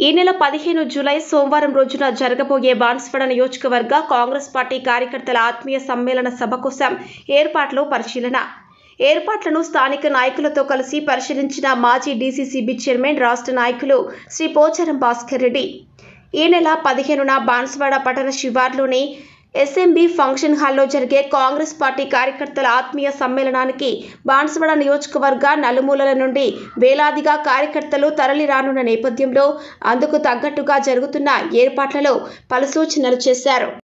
ఈ నెల పదిహేను జూలై సోమవారం రోజున జరగబోయే బాన్స్వాడ నియోజకవర్గ కాంగ్రెస్ పార్టీ కార్యకర్తల ఆత్మీయ సమ్మేళన సభ కోసం ఏర్పాట్లు పరిశీలన ఏర్పాట్లను స్థానిక నాయకులతో కలిసి పరిశీలించిన మాజీ డీసీసీబీ చైర్మన్ రాష్ట్ర నాయకులు శ్రీ పోచారం భాస్కర్ రెడ్డి ఈ నెల పదిహేనున బాన్స్వాడ పట్టణ శివార్లోని ఎస్ఎంబి ఫంక్షన్ హాల్లో జరిగే కాంగ్రెస్ పార్టీ కార్యకర్తల ఆత్మీయ సమ్మేళనానికి బాన్స్వాడ నియోజకవర్గ నలుమూలల నుండి వేలాదిగా కార్యకర్తలు తరలి రానున్న నేపథ్యంలో అందుకు తగ్గట్టుగా జరుగుతున్న ఏర్పాట్లలో పలు సూచనలు చేశారు